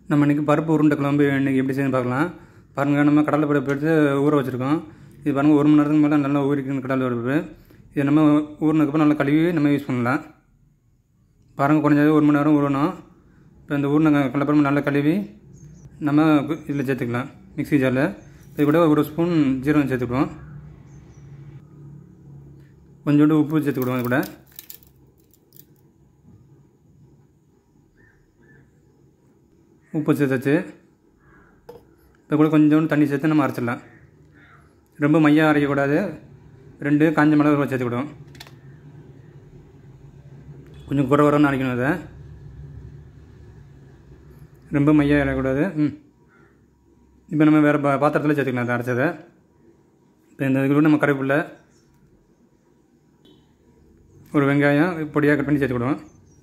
நம்ம இன்றைக்கி பருப்பு உருண்டை குழம்பு இன்றைக்கி எப்படி செய்யணும் பார்க்கலாம் பாருங்கள் நம்ம கடலை பருப்பு எடுத்து ஊற வச்சுருக்கோம் இது பாருங்கள் ஒரு மணி நேரத்துக்கு மேலே நல்லா ஊறிக்கணும் கடலை பருப்பு இது நம்ம ஊறினதுக்கப்புறம் நல்லா கழுவி நம்ம யூஸ் பண்ணலாம் பாருங்கள் குறைஞ்சது ஒரு மணி நேரம் ஊறணும் இப்போ இந்த ஊறின கடலைப்பருப்பு நல்லா கழுவி நம்ம இதில் சேர்த்துக்கலாம் மிக்ஸி ஜாரில் இது கூட ஒரு ஸ்பூன் ஜீரகம் சேர்த்துக்குவோம் கொஞ்சோண்டு உப்பு சேர்த்துக்கிடுவோம் அது கூட உப்பு சேர்த்தாச்சு இப்போ கூட கொஞ்சோண்டு தண்ணி சேர்த்து நம்ம அரைச்சிடலாம் ரொம்ப மையாக அரைக்கக்கூடாது ரெண்டு காஞ்ச மிளகு சேர்த்துக்கிடுவோம் கொஞ்சம் குறை குறைன்னு அரைக்கணும் அதை ரொம்ப மையாக அரைக்கக்கூடாது ம் இப்போ நம்ம வேறு பா பாத்திரத்தில் சேர்த்துக்கலாம் அதை அரைச்சதை இப்போ இந்த இதுக்கு நம்ம கருவேப்பில்லை ஒரு வெங்காயம் பொடியாக கட் பண்ணி சேர்த்துக்கிடுவோம்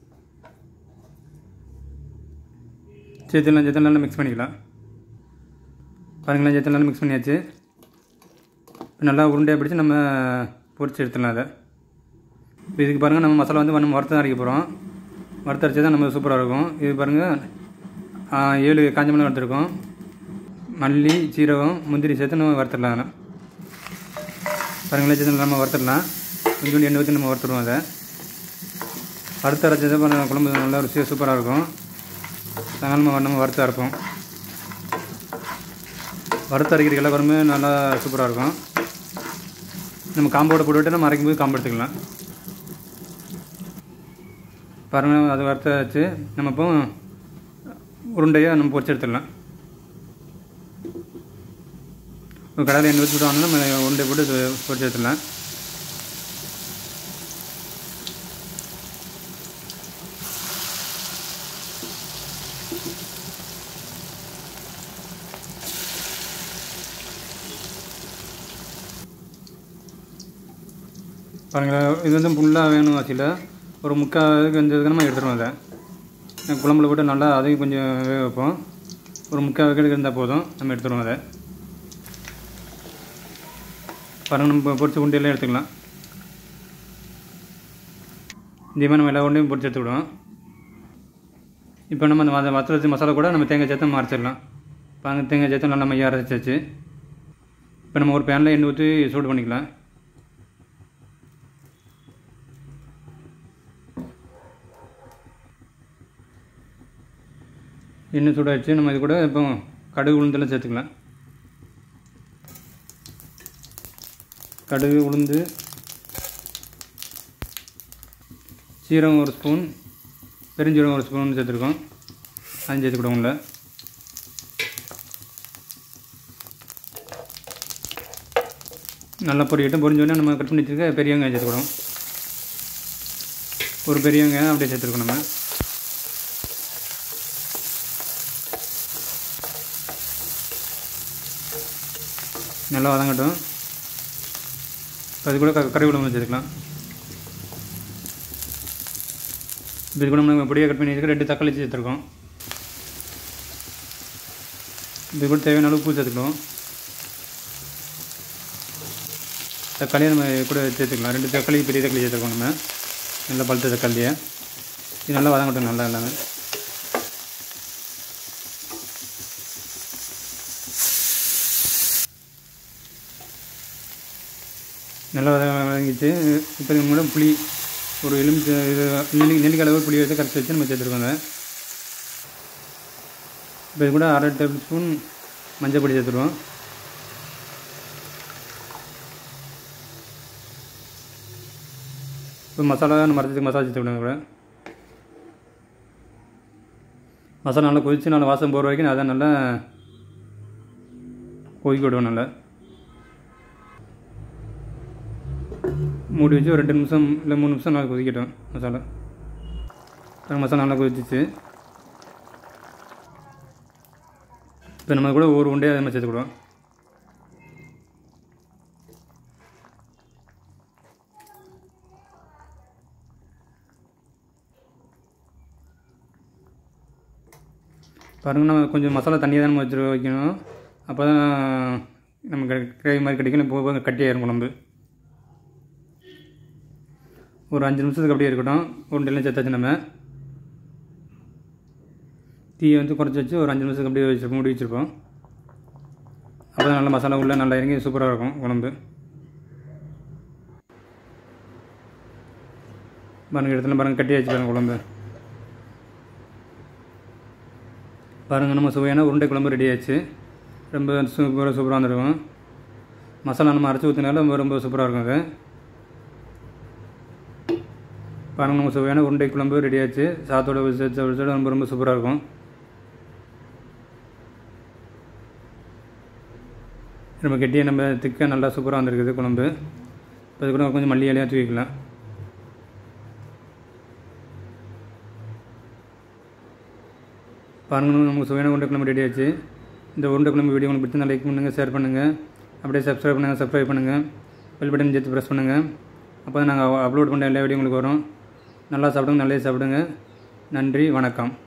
சேர்த்துலாம் சேர்த்து நல்லா மிக்ஸ் பண்ணிக்கலாம் பாருங்களேன் சேர்த்து நல்லா மிக்ஸ் பண்ணியாச்சு நல்லா உருண்டையாக பிடிச்சி நம்ம பொரிச்சு எடுத்துடலாம் அதை இப்போ இதுக்கு பாருங்கள் நம்ம மசாலா வந்து நம்ம வறுத்து அரைக்க போகிறோம் வறுத்து அரைச்சா தான் நம்ம சூப்பராக இருக்கும் இது பாருங்கள் ஏழு காஞ்ச மிளகா எடுத்துருக்கோம் மல்லி சீரகம் முந்திரி சேர்த்து நம்ம வறுத்துடலாம் அதில் பாருங்களேன் சேர்த்து நம்ம வறுத்துடலாம் கொஞ்சோண்டு எண்ணெய் ஊற்றி நம்ம வறுத்துடுவோம் அதை வறுத்து அரைச்சதை பாருங்கள் குழம்பு நல்லா ருசியாக சூப்பராக இருக்கும் அதனால் நம்ம நம்ம வறுத்து அரைப்போம் வறுத்து அரைக்கிற எல்லா குழம்பு நல்லா சூப்பராக இருக்கும் நம்ம காம்போட போட்டுவிட்டு நம்ம அரைக்கும் போது காம்பு எடுத்துக்கலாம் பாருங்கள் அது வறுத்த வச்சு நம்ம இப்போ உருண்டையாக நம்ம பொரிச்சு எடுத்துடலாம் ஒரு கடையில் எண்ணெய் ஊற்றி விட்டு நம்ம உருண்டை போட்டு பொரிச்சு எடுத்துடலாம் பாருங்கள் இது வந்து ஃபுல்லாக வேணும் ஆச்சுல ஒரு முக்கால் இதுக்கு இந்த இதுக்கு நம்ம எடுத்துருவோம் அதை குழம்புல போட்டு நல்லா அதையும் கொஞ்சம் வேக வைப்போம் ஒரு முக்கால் வேக இருந்தால் போதும் நம்ம எடுத்துருவோம் அதை பாருங்கள் நம்ம பொரிச்ச உண்டையெல்லாம் எடுத்துக்கலாம் இதே மாதிரி நம்ம எல்லா உண்டையும் பொரிச்சு எடுத்துக்கிடுவோம் இப்போ நம்ம அந்த வத்தல் வச்சு மசாலா கூட நம்ம தேங்காய் சேர்த்து நம்ம அரைச்சிடலாம் பாருங்க தேங்காய் சேர்த்து நல்லா மையாக அரைச்சாச்சு இப்போ நம்ம ஒரு பேனில் எண்ணெய் ஊற்றி சூடு பண்ணிக்கலாம் எண்ணெய் சூடாகிடுச்சு நம்ம இது கூட இப்போ கடுகு உளுந்தெல்லாம் சேர்த்துக்கலாம் கடுகு உளுந்து சீரகம் ஒரு ஸ்பூன் பெருஞ்சீரகம் ஒரு ஸ்பூன் சேர்த்துருக்கோம் அதையும் சேர்த்துக்கிடுவோம் உள்ள நல்லா பொரியட்டும் பொரிஞ்சோடனே நம்ம கட் பண்ணி வச்சுருக்க பெரிய வெங்காயம் சேர்த்துக்கிடுவோம் ஒரு பெரிய வெங்காயம் அப்படியே சேர்த்துருக்கோம் நம்ம நல்லா வதங்கட்டும் இப்போ அது கூட க கறிவிடம் வச்சுருக்கலாம் இப்போ இது கூட நம்ம பொடியாக கட் பண்ணி வச்சுக்க ரெண்டு தக்காளி சேர்த்துருக்கோம் இது கூட தேவையான அளவு பூ சேர்த்துக்கலாம் தக்காளியை நம்ம கூட சேர்த்துக்கலாம் ரெண்டு தக்காளி பெரிய தக்காளி சேர்த்துருக்கோம் நம்ம நல்லா பழுத்த தக்காளியை இது நல்லா வதங்கட்டும் நல்லா எல்லாமே நல்லா வதங்கிச்சு இப்போ இது கூட புளி ஒரு எலுமிச்சை இது நெல்லி நெல்லிக்காய் அளவு புளி எடுத்து கரைச்சி வச்சு நம்ம சேர்த்துருக்கோங்க இப்போ இது கூட அரை டேபிள் ஸ்பூன் மஞ்சள் பொடி சேர்த்துருவோம் இப்போ மசாலா நம்ம அரைச்சதுக்கு மசாலா சேர்த்துக்கணும் கூட மசாலா நல்லா கொதித்து நல்லா வாசம் போகிற வரைக்கும் அதை நல்லா கொதிக்க விடுவோம் நல்லா மூடி வச்சு ஒரு ரெண்டு நிமிஷம் இல்லை மூணு நிமிஷம் நல்லா கொதிக்கட்டும் மசாலா மசாலா நல்லா கொதிச்சிச்சு இப்போ நம்ம கூட ஒரு உண்டையை அதே மாதிரி சேர்த்துக்கிடுவோம் பாருங்கள் நம்ம கொஞ்சம் மசாலா தண்ணியாக தான் நம்ம வச்சு வைக்கணும் அப்போ தான் நமக்கு கிரேவி மாதிரி கிடைக்கும் போக கட்டியாயிரும் குழம்பு ஒரு அஞ்சு நிமிஷத்துக்கு அப்படியே இருக்கட்டும் உருண்டையெல்லாம் சேர்த்தாச்சு நம்ம தீயை வந்து குறைச்சி வச்சு ஒரு அஞ்சு நிமிஷத்துக்கு அப்படியே வச்சுருப்போம் மூடி வச்சுருப்போம் அப்போ தான் நல்லா மசாலா உள்ளே நல்லா இறங்கி சூப்பராக இருக்கும் குழம்பு பாருங்கள் இடத்துல பாருங்கள் கட்டி வச்சு பாருங்கள் குழம்பு பாருங்கள் நம்ம சுவையான உருண்டை குழம்பு ரெடி ஆச்சு ரொம்ப சூப்பராக சூப்பராக வந்துருக்கும் மசாலா நம்ம அரைச்சி ஊற்றினாலும் ரொம்ப ரொம்ப சூப்பராக இருக்கும் அது பாருங்கள் நம்ம சுவையான உருண்டை குழம்பு ரெடி ஆச்சு சாத்தோட வச்சு வச்சு ரொம்ப ரொம்ப சூப்பராக இருக்கும் ரொம்ப கெட்டியாக நம்ம திக்காக நல்லா சூப்பராக வந்திருக்குது குழம்பு இப்போ அது கூட கொஞ்சம் மல்லி இலையாக தூக்கிக்கலாம் பாருங்கள் நமக்கு சுவையான உருண்டை குழம்பு ரெடி ஆச்சு இந்த உருண்டை குழம்பு வீடியோ உங்களுக்கு பிடிச்சிருந்தா லைக் பண்ணுங்கள் ஷேர் பண்ணுங்கள் அப்படியே சப்ஸ்கிரைப் பண்ணுங்கள் சப்ஸ்கிரைப் பண்ணுங்கள் பெல் பட்டன் சேர்த்து ப்ரெஸ் பண்ணுங்கள் அப்போ தான் நாங்கள் அப்லோட் பண்ணுற எல்லா வீடியோ உங்களுக்கு வரும் நல்லா சாப்பிடுங்க நல்லே சாப்பிடுங்க நன்றி வணக்கம்